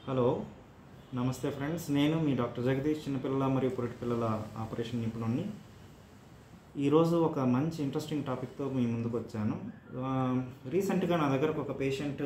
hello నమస్తే friends నేను మీ doctor Jagadish చిన్నపిల్లల మరియు పురిటి పిల్లల ఆపరేషన్ నిపుణుణ్ణి ఈరోజు ఒక మంచి ఇంట్రెస్టింగ్ టాపిక్తో మీ ముందుకు వచ్చాను ఆ, రీసెంట్గా నా దగ్గరకు ఒక పేషెంట్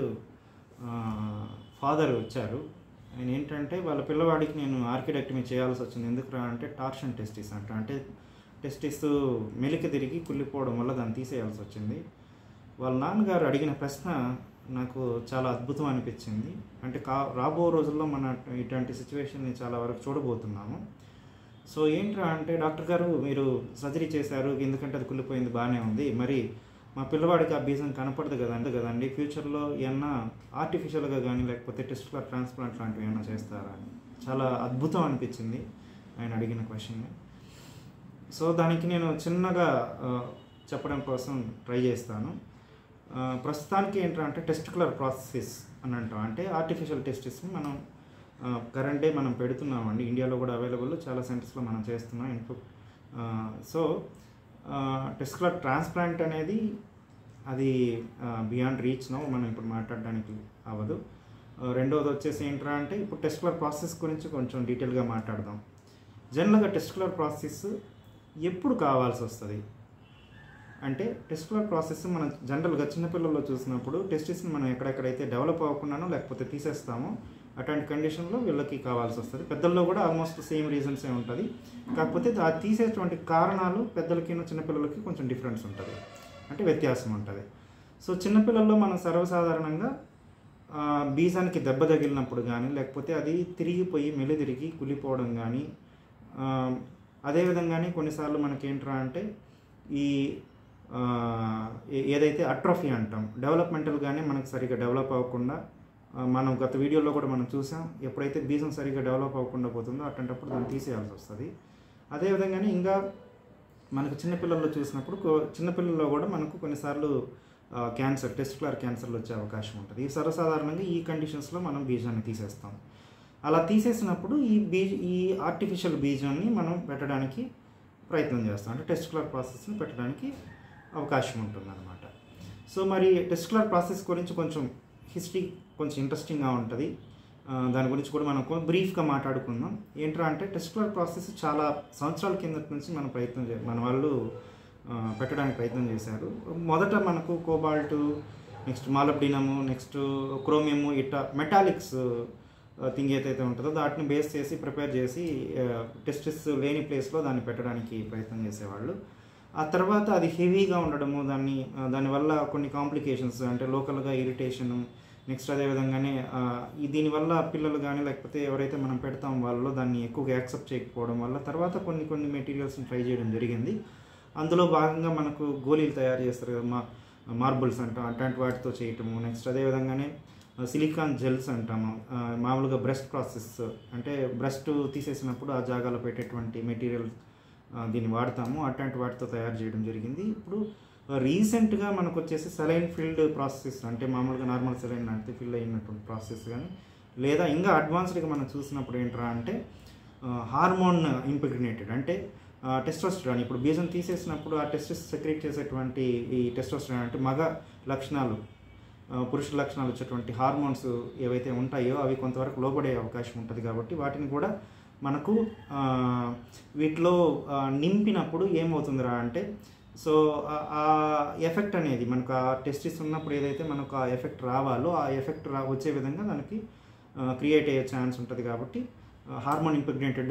ఫాదర్ వచ్చారు ఆయన ఏంటంటే వాళ్ళ పిల్లవాడికి నేను ఆర్కిడెక్టమీ చేయాల్సి వచ్చింది ఎందుకు అంటే టార్షన్ టెస్టిస్ అంట అంటే టెస్టిస్ మెలిక తిరిగి కుళ్ళిపోవడం వల్ల దాన్ని తీసేయాల్సి వచ్చింది వాళ్ళ నాన్నగారు అడిగిన ప్రశ్న నాకు చాలా అద్భుతం అనిపించింది అంటే కా రాబో రోజుల్లో మన ఇటువంటి సిచ్యువేషన్ని చాలా వరకు చూడబోతున్నాము సో ఏంట్రా అంటే డాక్టర్ గారు మీరు సర్జరీ చేశారు ఎందుకంటే అది కుళ్ళిపోయింది బాగానే ఉంది మరి మా పిల్లవాడికి ఆ బీజం కనపడదు కదండి కదండి ఫ్యూచర్లో ఏమన్నా ఆర్టిఫిషియల్గా కానీ లేకపోతే టెస్టులర్ ట్రాన్స్ప్లాంట్ లాంటివి ఏమైనా చేస్తారా అని చాలా అద్భుతం అనిపించింది ఆయన అడిగిన క్వశ్చన్ సో దానికి నేను చిన్నగా ఆ, చెప్పడం కోసం ట్రై చేస్తాను ఆ, ప్రస్తుతానికి ఏంటంటే టెస్టికులర్ ప్రాసెస్ అని అంటాం అంటే ఆర్టిఫిషియల్ టెస్టిస్ని మనం కరెంట్ డే మనం పెడుతున్నామండి ఇండియాలో కూడా అవైలబుల్ చాలా సెంటర్స్లో మనం చేస్తున్నాం ఇన్పుట్ సో టెస్టికులర్ ట్రాన్స్ప్లాంట్ అనేది అది బియాండ్ రీచ్ నో మనం ఇప్పుడు మాట్లాడడానికి అవ్వదు ఆ, రెండవది వచ్చేసి ఏంట్రా అంటే ఇప్పుడు టెస్టికులర్ ప్రాసెస్ గురించి కొంచెం డీటెయిల్గా మాట్లాడదాం జనరల్గా టెస్టికులర్ ప్రాసెస్ ఎప్పుడు కావాల్సి వస్తుంది అంటే టెస్టికులర్ ప్రాసెస్ మనం జనరల్గా చిన్నపిల్లల్లో చూసినప్పుడు టెస్టిస్ని మనం ఎక్కడెక్కడైతే డెవలప్ అవ్వకుండానో లేకపోతే తీసేస్తామో అటువంటి కండిషన్లో వీళ్ళకి కావాల్సి వస్తుంది పెద్దల్లో కూడా ఆల్మోస్ట్ సేమ్ రీజన్సే ఉంటుంది కాకపోతే ఆ తీసేటువంటి కారణాలు పెద్దలకి చిన్నపిల్లలకి కొంచెం డిఫరెన్స్ ఉంటుంది అంటే వ్యత్యాసం ఉంటుంది సో చిన్నపిల్లల్లో మనం సర్వసాధారణంగా ఆ, బీజానికి దెబ్బ తగిలినప్పుడు కానీ లేకపోతే అది తిరిగిపోయి మెల్లి తిరిగి కులిపోవడం కానీ ఆ, అదేవిధంగానే కొన్నిసార్లు మనకేంట్రా అంటే ఈ ఆ, ఏ- ఏదైతే అట్రోఫీ అంటాం డెవలప్మెంటల్గానే మనకు సరిగ్గా డెవలప్ అవ్వకుండా ఆ, మనం గత వీడియోలో కూడా మనం చూసాం ఎప్పుడైతే బీజం సరిగ్గా డెవలప్ అవ్వకుండా పోతుందో అట్లాంటప్పుడు దాన్ని తీసేయాల్సి వస్తుంది అదేవిధంగానే ఇంకా మనకు చిన్నపిల్లల్లో చూసినప్పుడు కో- చిన్నపిల్లల్లో కూడా మనకు కొన్నిసార్లు ఆ, క్యాన్సర్ టెస్టికులర్ క్యాన్సర్లు వచ్చే అవకాశం ఉంటుంది ఈ సర్వసాధారణంగా ఈ కండిషన్స్లో మనం బీజాన్ని తీసేస్తాం అలా తీసేసినప్పుడు ఈ బీజ ఈ ఆర్టిఫిషియల్ బీజాన్ని మనం పెట్టడానికి ప్రయత్నం చేస్తాం అంటే టెస్టికులర్ ప్రాసెస్ని పెట్టడానికి అవకాశం ఉంటుందన్నమాట సో మరి టెస్టికులర్ ప్రాసెస్ గురించి కొంచెం హిస్టరీ కొంచెం ఇంట్రెస్టింగ్గా ఉంటుంది ఆ, దాని గురించి కూడా మనం కొంచెం బ్రీఫ్గా మాట్లాడుకుందాం ఏంట్రా అంటే టెస్టికులర్ ప్రాసెస్ చాలా సంవత్సరాల కిందటి నుంచి మనం ప్రయత్నం చే మన వాళ్ళు ఆ, పెట్టడానికి ప్రయత్నం చేశారు మొదట మనకు cobalt next molybdenum next chromium ఇట్లా మెటాలిక్స్ థింగ్ ఏదైతే ఉంటుందో వాటిని బేస్ చేసి ప్రిపేర్ చేసి టెస్టిస్ లేని ప్లేస్లో దాన్ని పెట్టడానికి ప్రయత్నం చేసేవాళ్ళు ఆ తర్వాత అది హెవీగా ఉండడము దాన్ని ఆ, దానివల్ల కొన్ని కాంప్లికేషన్స్ అంటే లోకల్గా ఇరిటేషను నెక్స్ట్ అదేవిధంగానే ఆ, ఈ దీనివల్ల పిల్లలు కానీ లేకపోతే ఎవరైతే మనం పెడతాం వాళ్ళు దాన్ని ఎక్కువగా యాక్సెప్ట్ చేయకపోవడం వల్ల తర్వాత కొన్ని కొన్ని మెటీరియల్స్ని ట్రై చేయడం జరిగింది అందులో భాగంగా మనకు గోళీలు తయారు చేస్తారు కదా మా మార్బుల్స్ అంటాం అట్లాంటి వాటితో చేయటము నెక్స్ట్ అదేవిధంగానే సిలికాన్ జెల్స్ అంటాము ఆ, మామూలుగా బ్రెస్ట్ ప్రాసెస్ అంటే బ్రెస్ట్ తీసేసినప్పుడు ఆ జాగాలో పెట్టేటువంటి మెటీరియల్ దీన్ని వాడతాము అట్లాంటి వాటితో తయారు చేయడం జరిగింది ఇప్పుడు రీసెంట్గా మనకు వచ్చేసి సెలైన్ ఫీల్డ్ ప్రాసెస్ అంటే మామూలుగా నార్మల్ సెలైన్ అంటే ఫిల్ అయినటువంటి ప్రాసెస్ కానీ లేదా ఇంకా అడ్వాన్స్డ్గా మనం చూసినప్పుడు ఏంట్రా అంటే హార్మోన్ ఇంపిగ్నేటెడ్ అంటే టెస్టోస్టరాన్ ఇప్పుడు బీజం తీసేసినప్పుడు ఆ టెస్టిస్ సెక్రేట్ చేసేటువంటి ఈ టెస్టోస్టరాన్ అంటే మగ లక్షణాలు ఆ, పురుష లక్షణాలు వచ్చేటువంటి హార్మోన్స్ ఏవైతే ఉంటాయో అవి కొంతవరకు లోబడే అవకాశం ఉంటుంది కాబట్టి వాటిని కూడా మనకు ఆ, వీటిలో ఆ, నింపినప్పుడు ఏమవుతుందిరా అంటే సో ఆ- ఆ ఎఫెక్ట్ అనేది మనకు ఆ టెస్టిస్ ఉన్నప్పుడు ఏదైతే మనకు ఆ ఎఫెక్ట్ రావాలో ఆ ఎఫెక్ట్ రా వచ్చే విధంగా దానికి క్రియేట్ అయ్యే ఛాన్స్ ఉంటుంది కాబట్టి హార్మోన్ ఇంప్రెగ్నేటెడ్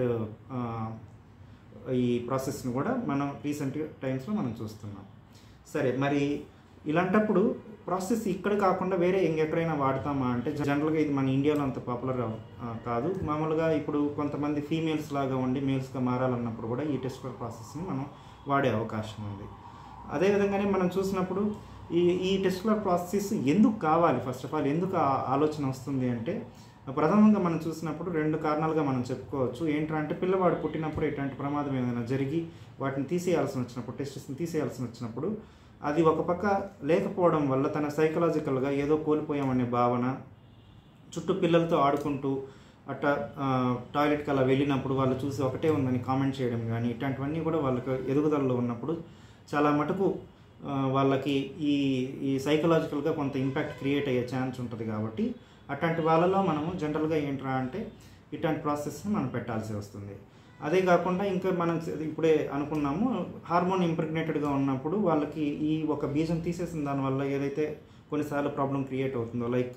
ఈ ప్రాసెస్ని కూడా మనం రీసెంట్ టైమ్స్లో మనం చూస్తున్నాం సరే మరి ఇలాంటప్పుడు ప్రాసెస్ ఇక్కడ కాకుండా వేరే ఇంకెక్కడైనా వాడతామా అంటే జనరల్గా ఇది మన ఇండియాలో అంత పాపులర్ కాదు మామూలుగా ఇప్పుడు కొంతమంది ఫీమేల్స్ లాగా ఉండి మేల్స్గా మారాలన్నప్పుడు కూడా ఈ టెస్టికల్ ప్రాసెస్ని మనం వాడే అవకాశం ఉంది అదేవిధంగానే మనం చూసినప్పుడు ఈ ఈ టెస్టికులర్ ప్రాసెస్ ఎందుకు కావాలి ఫస్ట్ ఆఫ్ ఆల్ ఎందుకు ఆ ఆలోచన వస్తుంది అంటే ప్రథమంగా మనం చూసినప్పుడు రెండు కారణాలుగా మనం చెప్పుకోవచ్చు ఏంటంటే పిల్లవాడు పుట్టినప్పుడు ఇట్లాంటి ప్రమాదం ఏదైనా జరిగి వాటిని తీసేయాల్సి వచ్చినప్పుడు టెస్టిస్ని తీసేయాల్సి వచ్చినప్పుడు అది ఒక పక్క లేకపోవడం వల్ల తన సైకలాజికల్గా ఏదో కోల్పోయామనే భావన చుట్టూ పిల్లలతో ఆడుకుంటూ అట్లా ఆ, టాయిలెట్కి అలా వెళ్ళినప్పుడు వాళ్ళు చూసి ఒకటే ఉందని కామెంట్ చేయడం కానీ ఇట్లాంటివన్నీ కూడా వాళ్ళకి ఎదుగుదలలో ఉన్నప్పుడు చాలా మటుకు ఆ, వాళ్ళకి ఈ ఈ సైకలాజికల్గా కొంత ఇంపాక్ట్ క్రియేట్ అయ్యే ఛాన్స్ ఉంటుంది కాబట్టి అట్లాంటి వాళ్ళలో మనము జనరల్గా ఏంట్రా అంటే ఇట్లాంటి ప్రాసెస్ని మనం పెట్టాల్సి వస్తుంది అదే కాకుండా ఇంకా మనం ఇప్పుడే అనుకున్నాము హార్మోన్ ఇంప్రిగ్నేటెడ్గా ఉన్నప్పుడు వాళ్ళకి ఈ ఒక బీజం తీసేసిన దానివల్ల ఏదైతే కొన్నిసార్లు ప్రాబ్లం క్రియేట్ అవుతుందో లైక్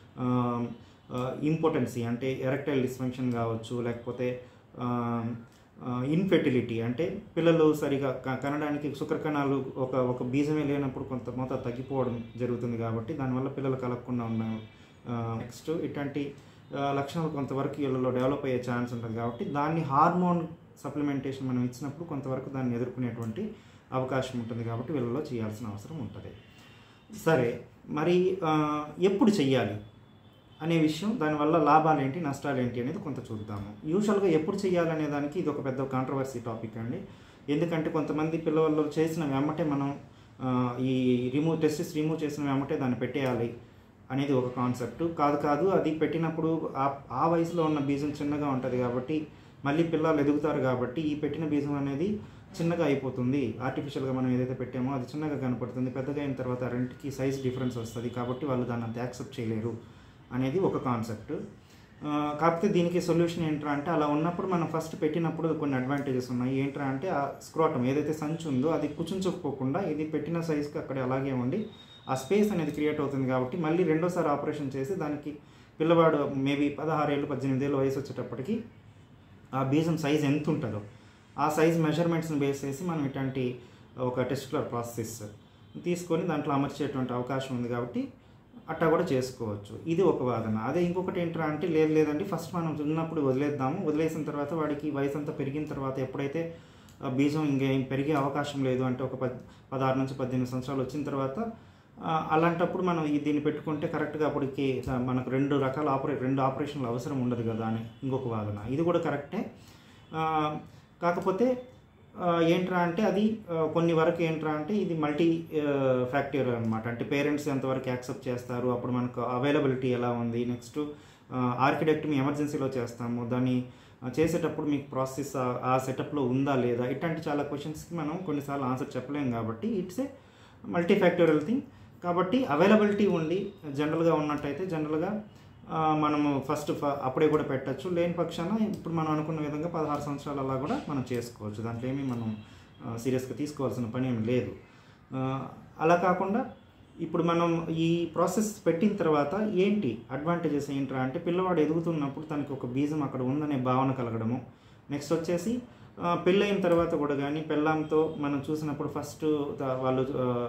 ఇంపార్టెన్సీ అంటే ఎరెక్టైల్ డిస్ఫంక్షన్ కావచ్చు లేకపోతే ఇన్ఫెర్టిలిటీ అంటే పిల్లలు సరిగా క- కనడానికి శుక్రకణాలు ఒక ఒక బీజమే లేనప్పుడు కొంత మొత్తం తగ్గిపోవడం జరుగుతుంది కాబట్టి దానివల్ల పిల్లలు కలగకుండా ఉన్న నెక్స్ట్ ఇట్లాంటి ఆ, లక్షణాలు కొంతవరకు వీళ్ళలో డెవలప్ అయ్యే ఛాన్స్ ఉంటుంది కాబట్టి దాన్ని హార్మోన్ సప్లిమెంటేషన్ మనం ఇచ్చినప్పుడు కొంతవరకు దాన్ని ఎదుర్కొనేటువంటి అవకాశం ఉంటుంది కాబట్టి వీళ్ళలో చేయాల్సిన అవసరం ఉంటుంది సరే మరి ఆ, ఎప్పుడు చెయ్యాలి అనే విషయం దానివల్ల లాభాలు ఏంటి నష్టాలు ఏంటి అనేది కొంత చూద్దాము యూజువల్గా ఎప్పుడు చేయాలనే దానికి ఇది ఒక పెద్ద కాంట్రవర్సీ టాపిక్ అండి ఎందుకంటే కొంతమంది పిల్లలు చేసిన వెమ్మటే మనం ఆ, ఈ రిమూవ్ టెస్టిస్ రిమూవ్ చేసిన వెమ్మటే దాన్ని పెట్టేయాలి అనేది ఒక కాన్సెప్ట్ కాదు కాదు అది పెట్టినప్పుడు ఆ ఆ వయసులో ఉన్న బీజం చిన్నగా ఉంటుంది కాబట్టి మళ్ళీ పిల్లలు ఎదుగుతారు కాబట్టి ఈ పెట్టిన బీజం అనేది చిన్నగా అయిపోతుంది ఆర్టిఫిషియల్గా మనం ఏదైతే పెట్టామో అది చిన్నగా కనపడుతుంది పెద్దగా అయిన తర్వాత రెండుకి సైజ్ డిఫరెన్స్ వస్తుంది కాబట్టి వాళ్ళు దాన్ని అంత యాక్సెప్ట్ చేయలేరు అనేది ఒక కాన్సెప్ట్ ఆ, కాకపోతే దీనికి సొల్యూషన్ ఏంట్రా అంటే అలా ఉన్నప్పుడు మనం ఫస్ట్ పెట్టినప్పుడు కొన్ని అడ్వాంటేజెస్ ఉన్నాయి ఏంట్రా అంటే ఆ స్క్రోటం ఏదైతే సంచి ఉందో అది కుచించుకుపోకుండా ఇది పెట్టిన సైజ్కి అక్కడ అలాగే ఉండి ఆ స్పేస్ అనేది క్రియేట్ అవుతుంది కాబట్టి మళ్ళీ రెండోసారి ఆపరేషన్ చేసి దానికి పిల్లవాడు మేబీ పదహారేళ్ళు పద్దెనిమిది ఏళ్ళు వయసు వచ్చేటప్పటికి ఆ బీజం సైజ్ ఎంత ఉంటుందో ఆ సైజ్ మెజర్మెంట్స్ని బేస్ చేసి మనం ఇట్లాంటి ఒక టెస్టులర్ ప్రాసెస్ తీసుకొని దాంట్లో అమర్చేటువంటి అవకాశం ఉంది కాబట్టి అట్టా కూడా చేసుకోవచ్చు ఇది ఒక వాదన అదే ఇంకొకటి ఏంట్రా అంటే లేదు లేదండి ఫస్ట్ మనం ఉన్నప్పుడు వదిలేద్దాము వదిలేసిన తర్వాత వాడికి వయసు అంతా పెరిగిన తర్వాత ఎప్పుడైతే ఆ బీజం ఇంకేం పెరిగే అవకాశం లేదు అంటే ఒక పద్ పదహారు నుంచి పద్దెనిమిది సంవత్సరాలు వచ్చిన తర్వాత ఆ, అలాంటప్పుడు మనం ఈ దీన్ని పెట్టుకుంటే కరెక్ట్గా అప్పటికి ఆ, మనకు రెండు రకాల ఆపరే రెండు ఆపరేషన్లు అవసరం ఉండదు కదా అని ఇంకొక వాదన ఇది కూడా కరెక్టే ఆ, కాకపోతే ఆ, ఏంట్రా అంటే అది ఆ, కొన్ని వరకు ఏంట్రా అంటే ఇది మల్టీ ఫ్యాక్టర్ అనమాట అంటే పేరెంట్స్ ఎంతవరకు యాక్సెప్ట్ చేస్తారు అప్పుడు మనకు అవైలబిలిటీ ఎలా ఉంది నెక్స్ట్ ఆర్కిటెక్ట్ని ఎమర్జెన్సీలో చేస్తాము దాన్ని ఆ, చేసేటప్పుడు మీకు ప్రాసెస్ ఆ- ఆ సెటప్లో ఉందా లేదా ఇట్లాంటి చాలా క్వశ్చన్స్కి మనం కొన్నిసార్లు ఆన్సర్ చెప్పలేం కాబట్టి it's a multi factorial thing కాబట్టి అవైలబిలిటీ ఉండి జనరల్గా ఉన్నట్టయితే జనరల్గా ఆ, మనము ఫస్ట్ ఫ- అప్పుడే కూడా పెట్టచ్చు లేని పక్షాన ఇప్పుడు మనం అనుకున్న విధంగా పదహారు సంవత్సరాలు అలా కూడా మనం చేసుకోవచ్చు దాంట్లో ఏమీ మనం సీరియస్గా తీసుకోవాల్సిన పని ఏమి లేదు ఆ, అలా కాకుండా ఇప్పుడు మనం ఈ ప్రాసెస్ పెట్టిన తర్వాత ఏంటి అడ్వాంటేజెస్ ఏంట్రా అంటే పిల్లవాడు ఎదుగుతున్నప్పుడు తనకి ఒక బీజం అక్కడ ఉందనే భావన కలగడము నెక్స్ట్ వచ్చేసి ఆ, పెళ్ళైన తర్వాత కూడా కానీ పెళ్ళాంతో మనం చూసినప్పుడు ఫస్ట్ వాళ్ళు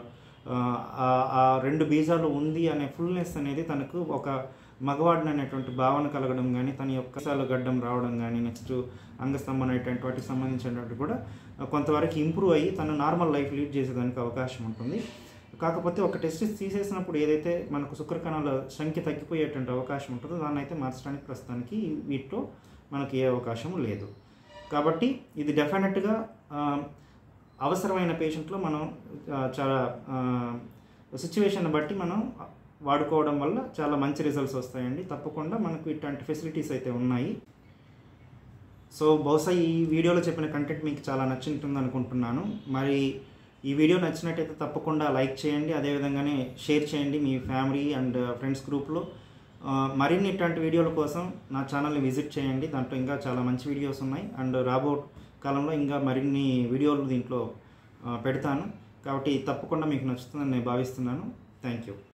ఆ, ఆ ఆ రెండు బీజాలు ఉంది అనే ఫుల్నెస్ అనేది తనకు ఒక మగవాడిని అనేటువంటి భావన కలగడం కానీ తన యొక్క కేశాలు గడ్డం రావడం కానీ నెక్స్ట్ అంగస్తంభన అనేటువంటి వాటికి సంబంధించినటువంటి కూడా ఆ, కొంతవరకు ఇంప్రూవ్ అయ్యి తను నార్మల్ లైఫ్ లీడ్ చేసేదానికి అవకాశం ఉంటుంది కాకపోతే ఒక టెస్ట్ తీసేసినప్పుడు ఏదైతే మనకు శుక్రకణాల సంఖ్య తగ్గిపోయేటువంటి అవకాశం ఉంటుందో దాన్ని అయితే మార్చడానికి ప్రస్తుతానికి వీటిలో మనకి ఏ అవకాశం లేదు కాబట్టి ఇది డెఫినెట్గా ఆ, అవసరమైన పేషెంట్లో మనం ఆ, చాలా సిచ్యువేషన్ బట్టి మనం వాడుకోవడం వల్ల చాలా మంచి రిజల్ట్స్ వస్తాయండి తప్పకుండా మనకు ఇట్లాంటి ఫెసిలిటీస్ అయితే ఉన్నాయి సో బహుశా ఈ వీడియోలో చెప్పిన కంటెంట్ మీకు చాలా నచ్చుంటుంది అనుకుంటున్నాను మరి ఈ వీడియో నచ్చినట్టయితే తప్పకుండా లైక్ చేయండి అదేవిధంగానే షేర్ చేయండి మీ ఫ్యామిలీ అండ్ ఫ్రెండ్స్ గ్రూప్లో ఆ, మరిన్ని ఇట్లాంటి వీడియోల కోసం నా ఛానల్ని విజిట్ చేయండి దాంట్లో ఇంకా చాలా మంచి వీడియోస్ ఉన్నాయి అండ్ రాబో కాలంలో ఇంకా మరిన్ని వీడియోలు దీంట్లో ఆ, పెడతాను కాబట్టి తప్పకుండా మీకు నచ్చుతుందని నేను భావిస్తున్నాను థ్యాంక్ యూ